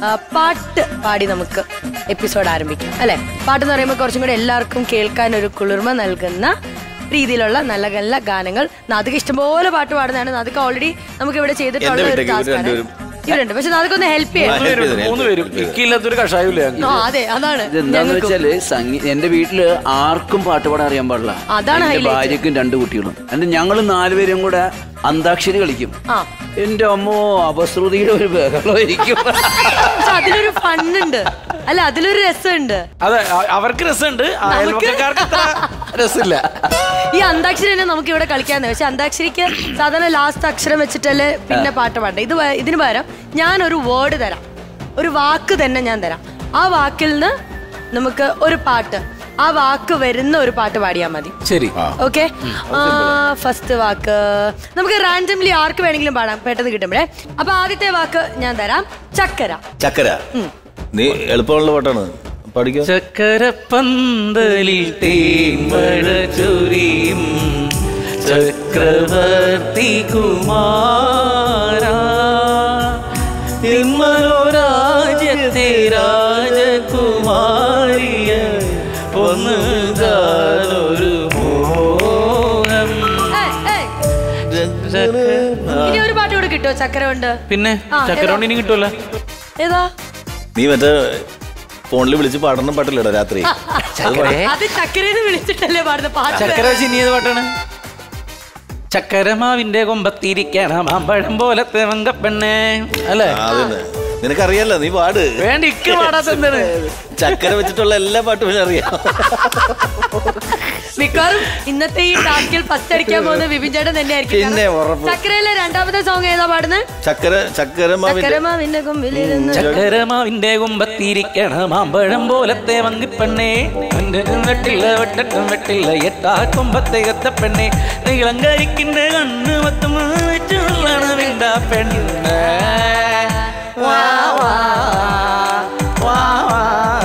ആ, പാട്ട് പാടി നമുക്ക് എപ്പിസോഡ് ആരംഭിക്കാം അല്ലെ പാട്ട് എന്ന് പറയുമ്പോൾ കുറച്ചും കൂടി എല്ലാവർക്കും കേൾക്കാൻ ഒരു കുളിർമ നൽകുന്ന രീതിയിലുള്ള നല്ല നല്ല ഗാനങ്ങൾ നാദിക ഇഷ്ടംപോലെ പാട്ട് പാടുന്നതാണ് നാദിക ഓൾറെഡി നമുക്ക് ഇവിടെ ചെയ്തിട്ടുള്ള എന്റെ ഒരു വീട്ടിലേക്ക് ഇവര് ടാസ്ക് ആണ് രണ്ടുപേരും. ഇവരുണ്ട് പക്ഷെ നാദിക ഒന്ന് ഹെൽപ്പ് ചെയ്യാം help ചെയ്തു, help മൂന്ന് പേരും ഇക്കില്ലാത്തൊരു കഷായമില്ല ഞങ്ങൾക്ക്. ആ അതെ അതാണ് ഇതെന്താന്ന് ഞങ്ങൾക്കും. വെച്ചാല് സംഗീ എന്റെ വീട്ടില് ആർക്കും പാട്ട് പാടാൻ അറിയാൻ പാടില്ല അതാണ് എന്റെ highlight. ഭാര്യക്കും രണ്ട് കുട്ടികളും എന്റെ ഞങ്ങൾ നാലുപേരും കൂടെ അന്താക്ഷരി കളിക്കും ആ എന്റെ അമ്മോ അപശ്രുതിയുടെ ഒരു ബഹളമായിരിക്കും പക്ഷെ അതിലൊരു ഫണ്ണുണ്ട് അല്ല അതിലൊരു രസമുണ്ട് അതെ അ- അവർക്ക് രസമുണ്ട് അയൽവക്കക്കാർക്ക് അത്ര രസമില്ല ഈ അന്താക്ഷരി തന്നെ നമുക്ക് ഇവിടെ കളിക്കാന്ന് പക്ഷെ അന്താക്ഷരിക്ക് സാധാരണ ലാസ്റ്റ് അക്ഷരം വെച്ചിട്ടല്ലേ പിന്നെ പാട്ട് പാടേണ്ടത് ഇത് പ- ഇതിന് പകരം ഞാൻ ഒരു വേർഡ് തരാം ഒരു വാക്ക് തന്നെ ഞാൻ തരാം ആ വാക്കിൽ നിന്ന് നമുക്ക് ഒരു പാട്ട് ആ വാക്ക് വരുന്ന ഒരു പാട്ട് പാടിയാൽ മതി ശരി ഓക്കെ ഫസ്റ്റ് വാക്ക് നമുക്ക് റാൻഡംലി ആർക്ക് വേണമെങ്കിലും പാടാം പെട്ടെന്ന് കിട്ടുമ്പോഴേ അപ്പൊ ആദ്യത്തെ വാക്ക് ഞാൻ തരാം ചക്കര ചക്കര നീ എളുപ്പമുള്ള പാട്ടാണ് പഠിക്കോ ചക്കരപ്പന്തലിൽ തേൻമഴ ചൊരിയും ചക്രവർത്തി കുമാര മനോരാജ്യത്തെ രാജകുമാരിയ ഒന്ന് ഒരു മോഹം ഏയ്, ഏയ്. ഇനി ഒരു പാട്ട് കൂടെ കിട്ടുമോ ചക്കര കൊണ്ട് പിന്നെ ആ, ചക്കരോണ്ട് ഇനി കിട്ടുമല്ലോ ഏതാ നീ മറ്റേ ഫോണിൽ വിളിച്ച് പാടണം പാട്ടില്ലടാ രാത്രി അത് പാടി. അത് ചക്കരന്ന് വിളിച്ചിട്ടല്ലേ പാടുന്ന പാട്ട് ചക്കര വെച്ച് ഇനി ഏത് പാട്ടാണ് ചക്കരമാവിന്റെ കൊമ്പത്തിരിക്കണം മാമ്പഴം പോലത്തെ വങ്കപ്പെണ്ണേ അല്ലേ ആ, അതന്നെ നിനക്കറിയാലോ നീ പാട് വേണ്ട ഇക്ക് പാടാത്ത എന്താണ് ചക്കര വെച്ചിട്ടുള്ള എല്ലാ പാട്ടും പിന്നെ അറിയാം മിക്കവാറും ഇന്നത്തെ ഈ ടാസ്കിൽ ഫസ്റ്റ് അടിക്കാൻ പോകുന്ന വിപിൻ ചേട്ടൻ തന്നെയായിരിക്കും പിന്നെ കാരണം ഉറപ്പ്. ചക്കരയിലെ രണ്ടാമത്തെ സോങ് ഏതാ പാടുന്നത് ചക്കര ചക്കര മാവിന്റെ ചക്കരമാവിന്റെ കൊമ്പിലിരുന്ന് ചക്കരമാവിന്റെ കൊമ്പത്തിരിക്കണം മാമ്പഴം പോലത്തെ വങ്കിപ്പെണ്ണേ നിന്റെ വെട്ടില്ല വെട്ടട്ടും വെട്ടില്ല എട്ടാ കൊമ്പത്തെ എത്തപ്പെണ്ണേ നീളം കരിക്കിന്റെ കണ്ണ് മൊത്തം വെച്ചുള്ളാണ് വേണ്ട പെണ്ണ് വാ, വാ, വാ, വാ.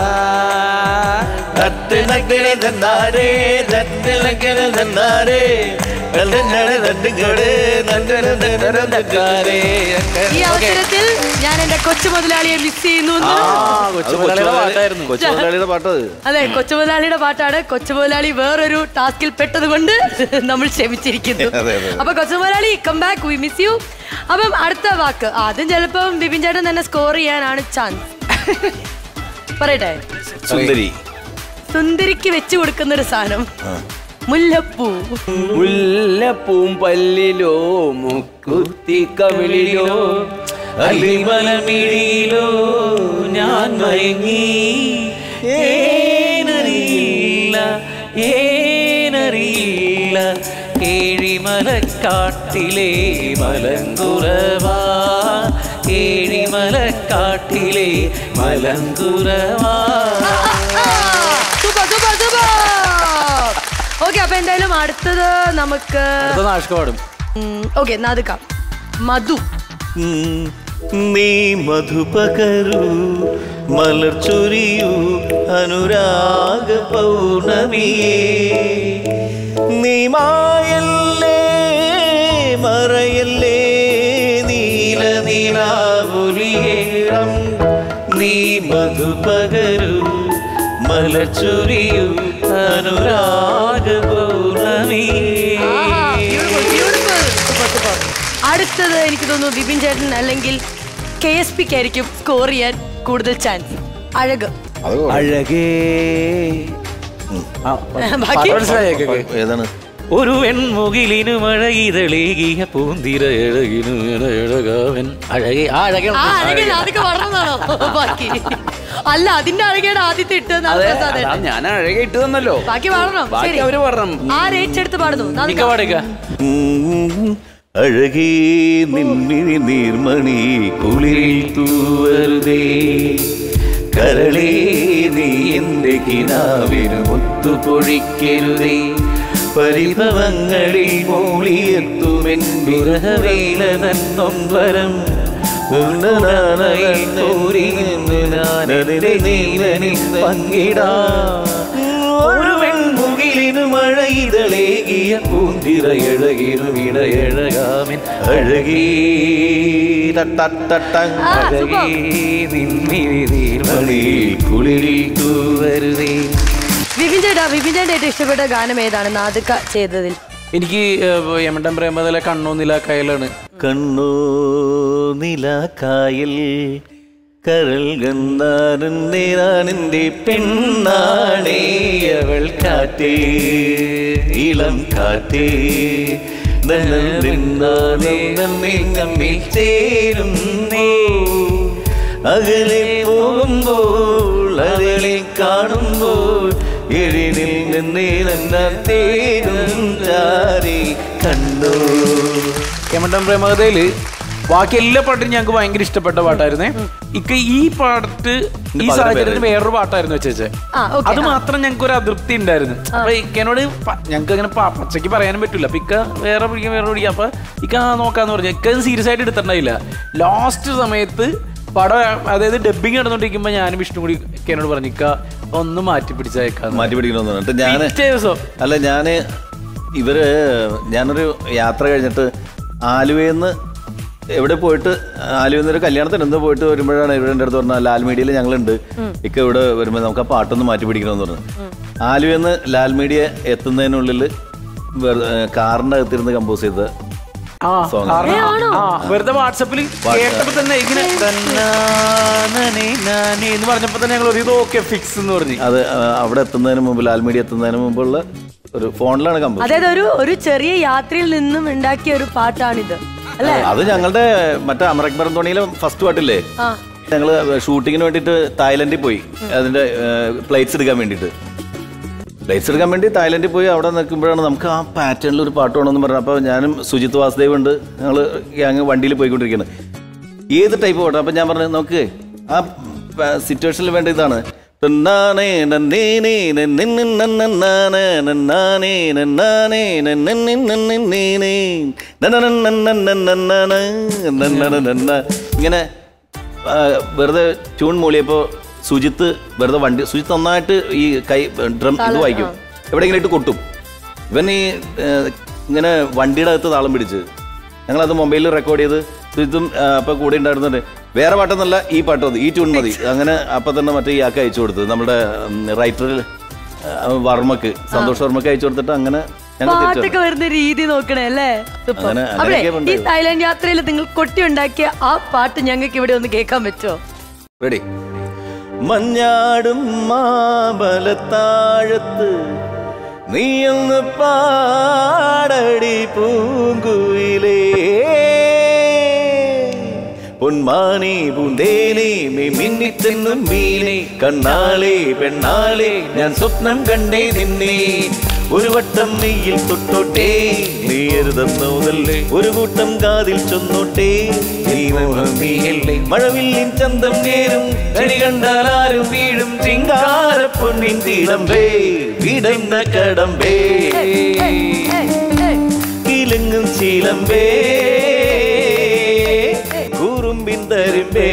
തട്ടിനക്കിളി തന്നാരേ, തട്ടിനക്കിളി തന്നാരേ, തട്ടിനട തട്ടിക്കടേ, നണ്ടന നണ്ടന തക്കാരേ. ഈ അവസരത്തിൽ ഞാൻ എന്റെ കൊച്ചു മുതലാളിയെ മിസ് ചെയ്യുന്നു എന്ന്. അത് കൊച്ചു മുതലാളിയുടെ പാട്ടായിരുന്നു. കൊച്ചു മുതലാളിയുടെ പാട്ടത് അതെ കൊച്ചു മുതലാളിയുടെ പാട്ടാണ് കൊച്ചു മുതലാളി വേറൊരു ടാസ്കിൽ പെട്ടത് കൊണ്ട് നമ്മൾ ക്ഷമിച്ചിരിക്കുന്നു അതെ, അതെ. അപ്പൊ കൊച്ചു മുതലാളി come back we miss you അപ്പം അടുത്ത വാക്ക് ആദ്യം ചിലപ്പം ബിപിൻ ചേട്ടൻ തന്നെ സ്കോർ ചെയ്യാനാണ് ചാൻസ് പറയട്ടെ സുന്ദരി സുന്ദരിക്ക് വെച്ചു കൊടുക്കുന്ന ഒരു സാധനം മുല്ലപ്പൂ മുല്ലപ്പൂം പല്ലിലോ മുക്കുത്തി കവിളിലോ അല്ലിമലമിഴിയിലോ ഞാൻ മയങ്ങി ഏനറിയില്ല ഏനറിയില്ല ഏഴിമലക്കാട്ടിലെ മലങ്കുറവാ ഏഴിമലക്കാട്ടിലെ മലങ്കുറവാ സൂപ്പർ സൂപ്പർ സൂപ്പർ ഓക്കെ അപ്പൊ എന്തായാലും അടുത്തത് നമുക്ക് നാഷ്കപാടും ഓക്കെ നാദുക്കാം മധു ഉം, നീ മധുപകരു മലർ ചൊരിയൂ അനുരാഗ പൗർണമിയേ നീ മായല്ലേ മറയല്ലേ നീല നീലാവുലിയേളം നീ മധുപകരു മലർ ചൊരിയൂ അനുരാഗ പൗർണമിയേ Beautiful, beautiful. Super, super. അടുത്തത് എനിക്ക് തോന്നുന്നു ബിപിൻ ചേട്ടൻ അല്ലെങ്കിൽ കെ എസ് പിക്ക് ആയിരിക്കും സ്കോർ ചെയ്യാൻ കൂടുതൽ ചാൻസ് അഴക് അഴകേ ആ, ബാക്കി ഏതാണ് ഒരു വെൺമുകിലിനു മഴയിതളേകിയ പൂന്തിര എഴകിനു എഴകാവൻ അഴകി ആ അഴകി ആ അഴകൻ അതൊക്കെ വളർന്നാണോ ബാക്കി അല്ല അതിന്റെ അഴകയാണ് ആദ്യത്തെ ഇട്ടത് അതെ അതാ ഞാൻ അഴകെ ഇട്ട് തന്നല്ലോ ബാക്കി പാടണം ബാക്കി ശരി അവര് പറഞ്ഞു ആ റേറ്റ് എടുത്ത് പാടുന്നു നാദിക. മിക്ക പാടുക ഉം, അഴകേ നിന്നിനി നീർമണി കുളിരിൽ തൂവരുതേ കരളേ നീ എന്റെ കിനാവിനു മുത്തു പൊഴിക്കരുതേ പരിഭവങ്ങളിൽ മൂളിയെത്തുമെൻ വിരഹവേല തന്നൊമ്പരം ഉന്നതനായി കോരിയെന്ന് ഞാനതിന്റെ നീലനിൽ പങ്കിടാം ഒരു വെൺമുകിലിനു ഇത് മഴയിതളേകിയ പൂന്തിരയഴകീരു വിടയഴകാമിൻ അഴകീ തട്ടട്ടട്ട ആ, സൂപ്പർ. മണിയിൽ കുളിരിൽ തൂവരുതേ വിപിൻ ചേട്ടാ വിപിൻ ചേട്ടാ ഏറ്റവും ഇഷ്ടപ്പെട്ട ഗാനം ഏതാണ് നാദിക ചെയ്തതിൽ എനിക്ക് ഏഹ്, യമണ്ടൻ പ്രേമതലെ കണ്ണൂന്നില കയലാണ് കണ്ണോ നിലാക്കായൽ കരൾ ഗന്ധാരൻ നേരാണെന്റെ പെണ്ണാണേ അവൾ കാറ്റേ ഇളം കാറ്റേ നന്നൽ നിന്നാലേ നമ്മിൽ തമ്മിൽ ചേരുന്നേ അകലെ പോകുമ്പോൾ അകലെ കാണുമ്പോൾ എഴിനിൽ നിന്നേ നന്നാ തേരും ചാരി കണ്ടോ യമണ്ടൻ പ്രേമകഥയില് ബാക്കി എല്ലാ പാട്ടും ഞങ്ങൾക്ക് ഭയങ്കര ഇഷ്ടപ്പെട്ട പാട്ടായിരുന്നേ ഇക്ക ഈ പാട്ട് ഈ പകരം സാഹചര്യത്തിൽ വേറെ. വേറൊരു പാട്ടായിരുന്നു വെച്ചേ ആ, okay, അത് ആ. മാത്രം ഞങ്ങൾക്ക് ഒരു അതൃപ്തി ഉണ്ടായിരുന്നു അപ്പൊ ഇക്കനോട് പ- ഞങ്ങൾക്ക് അങ്ങനെ പ- പച്ചയ്ക്ക് പറയാനും പറ്റില്ല അപ്പൊ ഇക്ക വേറെ പിടിക്കാം വേറെ പിടിക്കാം അപ്പൊ ഇക്ക ആ നോക്കാന്ന് പറഞ്ഞു ഇക്ക സീരിയസ് ആയിട്ട് എടുത്തിട്ടുണ്ടായില്ല ലാസ്റ്റ് സമയത്ത് പടം അതായത് ഡബിങ് നടന്നുകൊണ്ടിരിക്കുമ്പോ ഞാനും വിഷ്ണു കൂടി ഇക്കനോട് പറഞ്ഞു ഇക്ക ഒന്ന് മാറ്റി പിടിച്ചേക്കാന്ന് മാറ്റി പിടിക്കണമെന്ന് പറഞ്ഞിട്ട് ഞാന് പിറ്റേ ദിവസം അല്ല ഞാന് ഇവര് ഞാനൊരു യാത്ര കഴിഞ്ഞിട്ട് ആലുവയിൽ എവിടെ പോയിട്ട് ആലുവയിൽ നിന്ന് ഒരു കല്യാണത്തിന് എന്തോ പോയിട്ട് വരുമ്പോഴാണ് ഇവരുടെ അടുത്ത് പറഞ്ഞ ലാൽ മീഡിയയിൽ ഞങ്ങളുണ്ട് ഇക്ക ഇവിടെ വരുമ്പോൾ നമുക്ക് ആ പാട്ടൊന്ന് മാറ്റി പിടിക്കണമെന്ന് പറഞ്ഞു ആലുവയിൽ നിന്ന് ലാൽ മീഡിയ എത്തുന്നതിനുള്ളിൽ വെറു- ഏ, കാറിന്റെ അകത്തിരുന്ന് കമ്പോസ് ചെയ്ത ആ Song. കാരണം ആ വെറുതെ വാട്സപ്പിൽ കേട്ടപ്പോ തന്നെ ഇങ്ങനെ തന്നാനേ നാനേ എന്ന് പറഞ്ഞപ്പോ തന്നെ ഞങ്ങൾ ഒരു ഇത് ഓക്കെ ഫിക്സ് എന്ന് പറഞ്ഞു അത് ആ, അവിടെ എത്തുന്നതിന് മുമ്പ് ലാൽ മീഡിയ എത്തുന്നതിന് മുമ്പുള്ള ഒരു ഫോണിലാണ് കമ്പോസ് അതായത് ഒരു ഒരു ചെറിയ യാത്രയിൽ നിന്നും ഉണ്ടാക്കിയ ഒരു പാട്ടാണിത് അല്ലേ അത് ഞങ്ങളുടെ മറ്റേ അമറക് ബറന്തോണിയിലെ ഫസ്റ്റ് പാട്ടില്ലേ ആ ഞങ്ങള് ഷൂട്ടിങ്ങിന് വേണ്ടിയിട്ട് തായ്ലൻഡിൽ പോയി അതിന്റെ പ്ലേറ്റ്സ് എടുക്കാൻ വേണ്ടിയിട്ട് പ്ലേറ്റ്സ് എടുക്കാൻ വേണ്ടി തായ്ലൻഡിൽ പോയി അവിടെ നിൽക്കുമ്പോഴാണ് നമുക്ക് ആ പാറ്റേണിൽ ഒരു പാട്ട് വേണമെന്ന് പറഞ്ഞു അപ്പോൾ ഞാനും സുജിത് വാസുദേവ് ഉണ്ട് ഞങ്ങൾ ഞങ്ങൾ വണ്ടിയിൽ പോയിക്കൊണ്ടിരിക്കുന്നത് ഏത് ടൈപ്പ് പാട്ട് അപ്പം ഞാൻ പറഞ്ഞു നോക്ക് ആ സിറ്റുവേഷനിൽ വേണ്ട ഇതാണ് നന്നാനേ നന്നേനേ നന്നിന്ന് നന്നന്നാനേ നന്നാനേ നന്നാനേ നന്നന്നിന്നന്നിന്നേനേ നന്നനന്നന്നന്നന്നന്നാനേ നന്നനന്നന്ന. ഇങ്ങനെ ആ, വെറുതെ ട്യൂൺ മൂളിയപ്പോൾ സുജിത്ത് വെറുതെ വണ്ടി സുജിത്ത് നന്നായിട്ട് ഈ കൈ ഡ്രം ഇത് വായിക്കും എവിടെയെങ്കിലും ഇട്ട് കൊട്ടും ഇവൻ ഈ ഏ, ഇങ്ങനെ വണ്ടിയുടെ അകത്ത് താളം പിടിച്ച് ഞങ്ങളത് മൊബൈലിൽ റെക്കോർഡ് ചെയ്ത് സുജിത്തും ആ, അപ്പൊ കൂടെ ഉണ്ടായിരുന്നുണ്ട് വേറെ പാട്ടൊന്നല്ല ഈ പാട്ട് മതി ഈ ട്യൂൺ മതി അങ്ങനെ അപ്പൊ തന്നെ മറ്റേ ഇയാൾക്ക് അയച്ചു കൊടുത്തത് നമ്മുടെ റൈറ്റർ വർമ്മക്ക് സന്തോഷ് വർമ്മക്ക് അയച്ചു കൊടുത്തിട്ട് അങ്ങനെ ഞങ്ങൾ തിരിച്ചു പാട്ടൊക്കെ വരുന്ന രീതി നോക്കണേ അല്ലേ Super. അങ്ങനെ- അവിടെ അങ്ങനെയൊക്കെ ഈ ഉണ്ടായത്. തായ്ലാന്റ് യാത്രയിൽ നിങ്ങൾ കൊട്ടി ഉണ്ടാക്കിയ ആ പാട്ട് ഞങ്ങൾക്ക് ഇവിടെ ഒന്ന് കേൾക്കാൻ പറ്റുമോ റെഡി മഞ്ഞാടും മാബലത്താഴത്ത് നീയൊന്ന് പാടടി പൂങ്കുയിലേ പൊന്മാനെ പൂന്തേനെ മേ മിന്നിത്തെന്നും മീനെ കണ്ണാളെ പെണ്ണാളെ ഞാൻ സ്വപ്നം കണ്ടേ നിന്നെ ഒരു വട്ടം നെയ്യിൽ തൊട്ടോട്ടെ നീ എഴുതുന്നതല്ലേ ഒരു കൂട്ടം കാതിൽ ചൊന്നോട്ടെ നീ നീയല്ലേ മഴവില്ലിൻ ചന്തം നേരും കണി കണ്ടാൽ ആരും വീഴും ചിങ്കാര പൊന്നിൻ തീടമ്പേ വിടന്ന കടമ്പേ കിലുങ്ങും ശീലമ്പേ കുറുമ്പിൻ തരുമ്പേ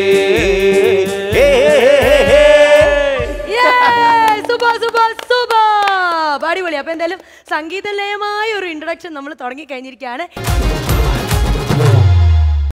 സൂപ്പർ സൂപ്പർ സൂപ്പർ അടിപൊളി അപ്പൊ എന്തായാലും സംഗീതലയമായ ഒരു ഇൻട്രൊഡക്ഷൻ നമ്മൾ തുടങ്ങി കഴിഞ്ഞിരിക്കുകയാണ്